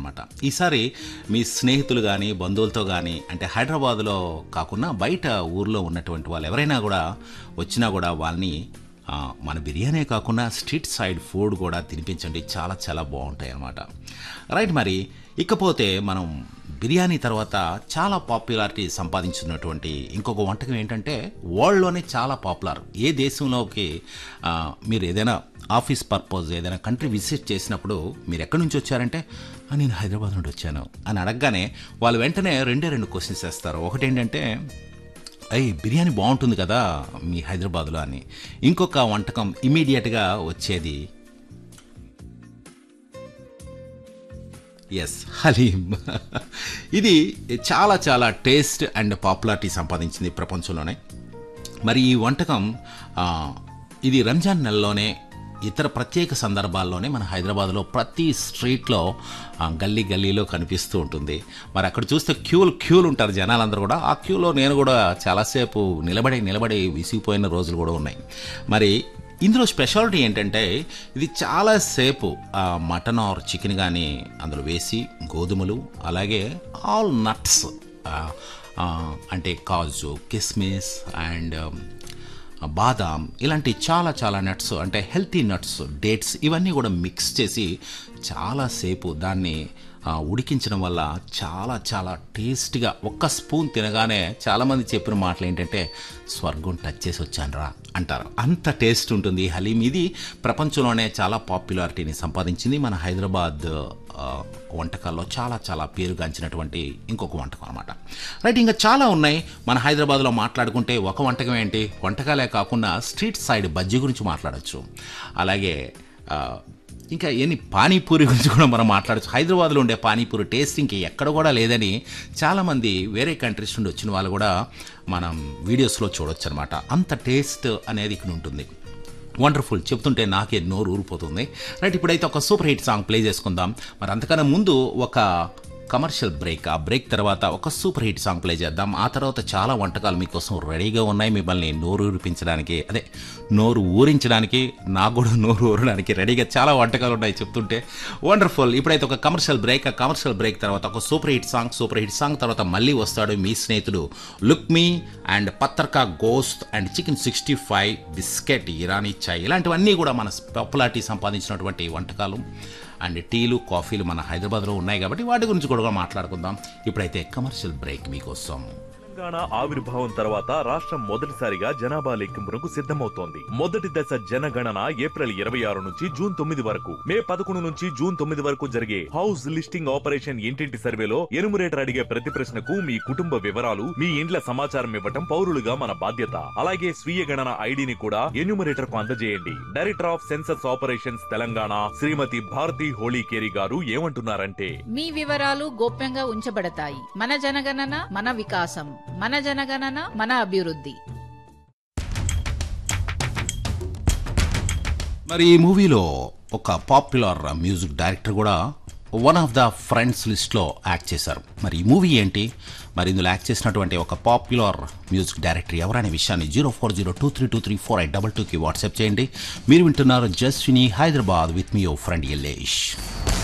అనమాట ఈసారి మీ స్నేహితులు కానీ బంధువులతో కానీ అంటే హైదరాబాద్లో కాకుండా బయట ఊర్లో ఉన్నటువంటి వాళ్ళు ఎవరైనా కూడా వచ్చినా కూడా వాళ్ళని ఆ, మన బిర్యానీ కాకుండా స్ట్రీట్ సైడ్ ఫుడ్ కూడా తినిపించండి చాలా చాలా బాగుంటాయి అన్నమాట రైట్ మరి ఇకపోతే మనం బిర్యానీ తర్వాత చాలా పాపులారిటీ సంపాదించున్నటువంటి ఇంకొక వంటకం ఏంటంటే వరల్డ్లోనే చాలా పాపులర్ ఏ దేశంలోకి ఆ, మీరు ఏదైనా ఆఫీస్ పర్పస్ ఏదైనా కంట్రీ విజిట్ చేసినప్పుడు మీరు ఎక్కడి నుంచి వచ్చారంటే "ఆ, నేను హైదరాబాద్ నుండి వచ్చాను అని అడగగానే వాళ్ళు వెంటనే రెండే రెండు క్వశ్చన్స్ వేస్తారు ఒకటి ఏంటంటే అయ్యి బిర్యానీ బాగుంటుంది కదా మీ హైదరాబాద్లో అని ఇంకొక వంటకం ఇమీడియట్గా వచ్చేది ఎస్ హలీం ఇది చాలా చాలా టేస్ట్ అండ్ పాపులారిటీ సంపాదించింది ప్రపంచంలోనే మరి ఈ వంటకం ఆ, ఇది రంజాన్ నెలలోనే ఇతర ప్రత్యేక సందర్భాల్లోనే మన హైదరాబాద్లో ప్రతి స్ట్రీట్లో ఆ, గల్లీ గల్లీలో కనిపిస్తూ ఉంటుంది మరి అక్కడ చూస్తే క్యూలు క్యూలు ఉంటారు జనాలందరూ కూడా ఆ క్యూలో నేను కూడా చాలాసేపు నిలబడి నిలబడి విసిగిపోయిన రోజులు కూడా ఉన్నాయి మరి ఇందులో స్పెషాలిటీ ఏంటంటే ఇది చాలాసేపు మటన్ ఆర్ చికెన్ కానీ అందులో వేసి గోధుమలు అలాగే ఆల్ నట్స్ అంటే కాజు కిస్మిస్ అండ్ బాదాం ఇలాంటి చాలా చాలా నట్స్ అంటే హెల్తీ నట్స్ డేట్స్ ఇవన్నీ కూడా మిక్స్ చేసి చాలాసేపు దాన్ని ఆ, ఉడికించడం వల్ల చాలా చాలా టేస్ట్గా ఒక్క స్పూన్ తినగానే చాలామంది చెప్పిన మాటలు ఏంటంటే స్వర్గం టచ్ చేసి వచ్చానురా అంటారు అంత టేస్ట్ ఉంటుంది ఈ హలీం ఇది ప్రపంచంలోనే చాలా పాపులారిటీని సంపాదించింది మన హైదరాబాద్ ఆ, వంటకాల్లో చాలా చాలా పేరుగాంచినటువంటి ఇంకొక వంటకం అనమాట రైట్ ఇంకా చాలా ఉన్నాయి మన హైదరాబాద్లో మాట్లాడుకుంటే ఒక వంటకం ఏంటి వంటకాలే కాకుండా స్ట్రీట్ సైడ్ బజ్జీ గురించి మాట్లాడచ్చు అలాగే ఆ, ఇంకా ఎన్ని పానీపూరి గురించి కూడా మనం మాట్లాడచ్చు హైదరాబాద్లో ఉండే పానీపూరి టేస్ట్ ఇంక ఎక్కడ కూడా లేదని చాలామంది వేరే కంట్రీస్ నుండి వచ్చిన వాళ్ళు కూడా మనం వీడియోస్లో చూడొచ్చు అనమాట అంత టేస్ట్ అనేది ఇక్కడ ఉంటుంది వండర్ఫుల్ చెప్తుంటే నాకే నోరు ఊరిపోతుంది రైట్ ఇప్పుడైతే ఒక సూపర్ హిట్ సాంగ్ ప్లే చేసుకుందాం మరి అంతకన్నా ముందు ఒక కమర్షియల్ బ్రేక్ ఆ బ్రేక్ తర్వాత ఒక సూపర్ హిట్ సాంగ్ ప్లే చేద్దాం ఆ తర్వాత చాలా వంటకాలు మీకోసం రెడీగా ఉన్నాయి మిమ్మల్ని నోరు ఊరిపించడానికి అదే నోరు ఊరించడానికి నాకు కూడా నోరు ఊరడానికి రెడీగా చాలా వంటకాలు ఉన్నాయి చెప్తుంటే వండర్ఫుల్ ఇప్పుడైతే ఒక కమర్షియల్ బ్రేక్ ఆ కమర్షియల్ బ్రేక్ తర్వాత ఒక super hit song super hit song తర్వాత మళ్ళీ వస్తాడు మీ స్నేహితుడు లుక్ మీ అండ్ పత్రకా గోస్ట్ and chicken sixty five biscuit Irani చాయ్ ఇలాంటివన్నీ కూడా మన పాపులారిటీ సంపాదించినటువంటి వంటకాలు అండ్ టీలు కాఫీలు మన హైదరాబాద్లో ఉన్నాయి కాబట్టి వాటి గురించి కూడా మాట్లాడుకుందాం ఇప్పుడైతే కమర్షియల్ బ్రేక్ మీకోసం తెలంగాణ ఆవిర్భావం తర్వాత రాష్ట్రం మొదటిసారిగా జనాభా లెక్కింపునకు సిద్ధమవుతోంది మొదటి దశ జనగణన ఏప్రిల్ ఇరవై ఆరు నుంచి జూన్ తొమ్మిది వరకు మే పదకొండు నుంచి జూన్ తొమ్మిది వరకు జరిగే హౌస్ లిస్టింగ్ ఆపరేషన్ ఇంటింటి సర్వేలో ఎనుమరేటర్ అడిగే ప్రతి ప్రశ్నకు మీ కుటుంబ వివరాలు మీ ఇండ్ల సమాచారం ఇవ్వటం పౌరులుగా మన బాధ్యత అలాగే స్వీయ గణన ఐడిని కూడా ఎన్యూమరేటర్ కు అందజేయండి director of census operations Telangana Shrimati Bharati Holikeri garu ఏమంటున్నారంటే మీ వివరాలు గోప్యంగా ఉంచబడతాయి మన జనగణన మన వికాసం మన జనగణన మన అభివృద్ధి మరి ఈ మూవీలో ఒక పాపులర్ మ్యూజిక్ డైరెక్టర్ కూడా వన్ ఆఫ్ ద ఫ్రెండ్స్ లిస్ట్లో యాక్ట్ చేశారు మరి ఈ మూవీ ఏంటి మరి ఇందులో యాక్ట్ చేసినటువంటి ఒక పాపులర్ మ్యూజిక్ డైరెక్టర్ ఎవరనే విషయాన్ని zero four zero two three two three four eight double టూకి వాట్సాప్ చేయండి మీరు వింటున్నారు Jaswini Hyderabad with me your friend Yellesh